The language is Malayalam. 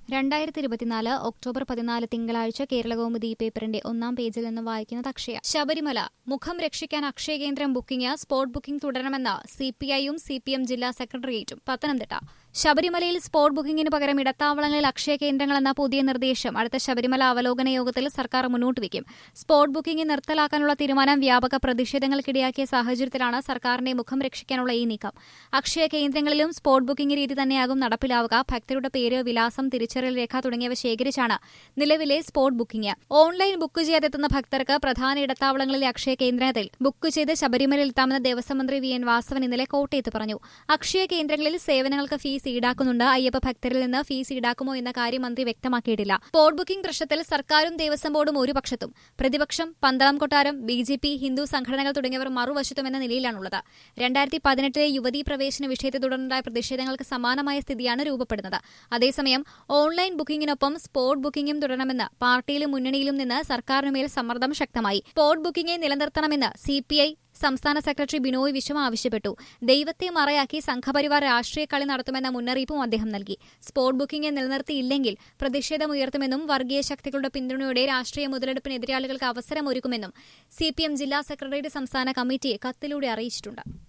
രണ്ടായിരത്തി ഇരുപത്തിനാല് ഒക്ടോബർ പതിനാല് തിങ്കളാഴ്ച കേരളകൗമുദി പേപ്പറിന്റെ ഒന്നാം പേജിൽ നിന്ന് വായിക്കുന്നത് അക്ഷയ ശബരിമല മുഖം രക്ഷിക്കാൻ അക്ഷയ കേന്ദ്രം ബുക്കിംഗ് സ്പോട്ട് ബുക്കിംഗ് തുടരണമെന്ന് സിപിഐയും സിപിഎം ജില്ലാ സെക്രട്ടേറിയറ്റും പത്തനംതിട്ട ശബരിമലയിൽ സ്പോട്ട് ബുക്കിംഗിന് പകരം ഇടത്താവളങ്ങളിൽ അക്ഷയ കേന്ദ്രങ്ങളെന്ന പുതിയ നിർദ്ദേശം അടുത്ത ശബരിമല അവലോകന യോഗത്തിൽ സർക്കാർ മുന്നോട്ട് വയ്ക്കും സ്പോട്ട് ബുക്കിംഗ് നിർത്തലാക്കാനുള്ള തീരുമാനം വ്യാപക പ്രതിഷേധങ്ങൾക്കിടയാക്കിയ സാഹചര്യത്തിലാണ് സർക്കാരിന്റെ മുഖം രക്ഷിക്കാനുള്ള ഈ നീക്കം അക്ഷയ കേന്ദ്രങ്ങളിലും സ്പോട്ട് ബുക്കിംഗ് രീതി തന്നെയാകും നടപ്പിലാവുക ഭക്തരുടെ പേര് വിലാസം തിരിച്ചറിയൽ രേഖ തുടങ്ങിയവ ശേഖരിച്ചാണ് നിലവിലെ സ്പോട്ട് ബുക്കിംഗ് ഓൺലൈൻ ബുക്ക് ചെയ്യാതെത്തുന്ന ഭക്തർക്ക് പ്രധാന ഇടത്താവളങ്ങളിലെ അക്ഷയ കേന്ദ്രത്തിൽ ബുക്ക് ചെയ്ത് ശബരിമലയിൽ എത്താമെന്ന് ദേവസ്വം മന്ത്രി വി എൻ വാസവൻ ഇന്നലെ കോട്ടയത്ത് പറഞ്ഞു അക്ഷയ കേന്ദ്രങ്ങളിൽ സേവനങ്ങൾക്ക് ഫീസ് ഈടാക്കുന്നുണ്ട് അയ്യപ്പ ഭക്തരിൽ നിന്ന് ഫീസ് ഈടാക്കുമോ എന്ന കാര്യം മന്ത്രി വ്യക്തമാക്കിയിട്ടില്ല സ്പോട്ട് ബുക്കിംഗ് പ്രശ്നത്തിൽ സർക്കാരും ദേവസ്വം ബോർഡും ഒരു പക്ഷത്തും പ്രതിപക്ഷം പന്തളം കൊട്ടാരം ബി ജെ പി ഹിന്ദു സംഘടനകൾ തുടങ്ങിയവർ മറുവശത്തും എന്ന നിലയിലാണുള്ളത് രണ്ടായിരത്തി പതിനെട്ടിലെ യുവതീ പ്രവേശന വിഷയത്തെ തുടർന്നുണ്ടായ പ്രതിഷേധങ്ങൾക്ക് സമാനമായ സ്ഥിതിയാണ് രൂപപ്പെടുന്നത് അതേസമയം ഓൺലൈൻ ബുക്കിംഗിനൊപ്പം സ്പോട്ട് ബുക്കിംഗും തുടരണമെന്ന് പാർട്ടിയിലും മുന്നണിയിലും നിന്ന് സർക്കാരിനുമേൽ സമ്മർദ്ദം ശക്തമായി സ്പോട്ട് ബുക്കിംഗെ നിലനിർത്തണമെന്ന് സിപിഐ സംസ്ഥാന സെക്രട്ടറി ബിനോയ് വിശ്വം ആവശ്യപ്പെട്ടു ദൈവത്തെ മറയാക്കി സംഘപരിവാർ രാഷ്ട്രീയ കളി നടത്തുമെന്ന മുന്നറിയിപ്പും അദ്ദേഹം നൽകി സ്പോട്ട് ബുക്കിംഗ് നിലനിർത്തിയില്ലെങ്കിൽ പ്രതിഷേധമുയർത്തുമെന്നും വർഗീയ ശക്തികളുടെ പിന്തുണയോടെ രാഷ്ട്രീയ മുതലെടുപ്പിന് എതിരാളികൾക്ക് അവസരമൊരുക്കുമെന്നും സിപിഎം ജില്ലാ സെക്രട്ടേറിയറ്റ് സംസ്ഥാന കമ്മിറ്റിയെ കത്തിലൂടെ അറിയിച്ചിട്ടുണ്ട്